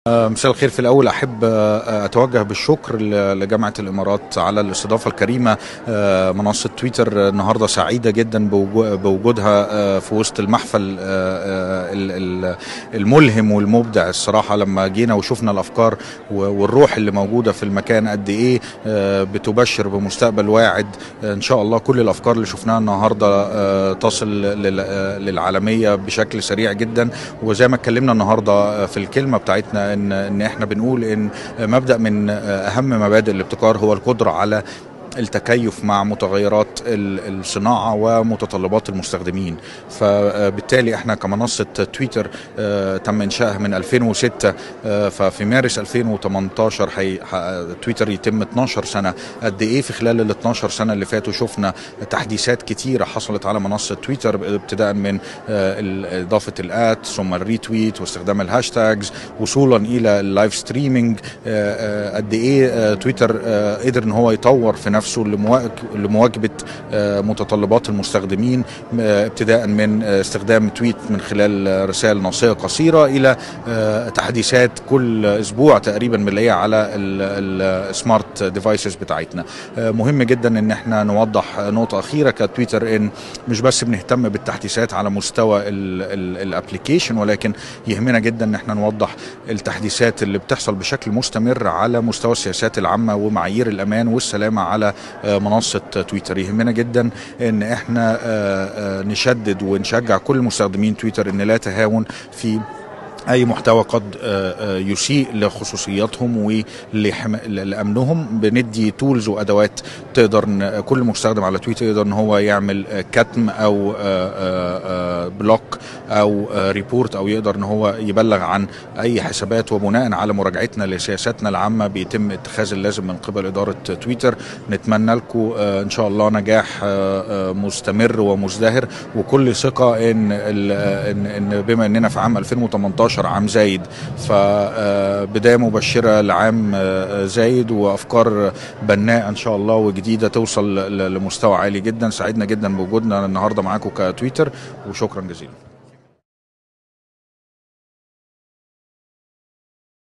مساء الخير في الاول احب اتوجه بالشكر لجامعه الامارات على الاستضافه الكريمه منصه تويتر النهارده سعيده جدا بوجودها في وسط المحفل الملهم والمبدع الصراحه لما جينا وشفنا الافكار والروح اللي موجوده في المكان قد ايه بتبشر بمستقبل واعد ان شاء الله كل الافكار اللي شفناها النهارده تصل للعالميه بشكل سريع جدا وزي ما اتكلمنا النهارده في الكلمه بتاعتنا ان ان احنا بنقول ان مبدا من اهم مبادئ الابتكار هو القدره على التكيف مع متغيرات الصناعة ومتطلبات المستخدمين فبالتالي احنا كمنصة تويتر تم انشائها من 2006 ففي مارس 2018 حي... تويتر يتم 12 سنة قد ايه في خلال ال 12 سنة اللي فاتوا شفنا تحديثات كتيرة حصلت على منصة تويتر ابتداء من اضافة الات ثم الريتويت واستخدام الهاشتاجز وصولا الى اللايف ستريمينج قد ايه تويتر قدر ان هو يطور في نفسه لمواكبه متطلبات المستخدمين ابتداء من استخدام تويت من خلال رسائل نصيه قصيره الى تحديثات كل اسبوع تقريبا بنلاقيها على السمارت ديفايسز بتاعتنا مهم جدا ان احنا نوضح نقطه اخيره كتويتر ان مش بس بنهتم بالتحديثات على مستوى الابلكيشن ولكن يهمنا جدا ان احنا نوضح التحديثات اللي بتحصل بشكل مستمر على مستوى السياسات العامه ومعايير الامان والسلامه على منصه تويتر يهمنا جدا ان احنا نشدد ونشجع كل مستخدمين تويتر ان لا تهاون في اي محتوى قد يسيء لخصوصياتهم ولامنهم بندي تولز وادوات تقدر كل مستخدم على تويتر يقدر ان هو يعمل كتم او بلوك او ريبورت او يقدر ان هو يبلغ عن اي حسابات وبناء على مراجعتنا لسياساتنا العامه بيتم اتخاذ اللازم من قبل اداره تويتر نتمنى لكم ان شاء الله نجاح مستمر ومزدهر وكل ثقه ان ان بما اننا في عام 2018 عام زايد فبدايه مبشره لعام زايد وافكار بناءه ان شاء الله وجديده توصل لمستوى عالي جدا سعدنا جدا بوجودنا النهارده معاكم كتويتر وشكرا جزيلا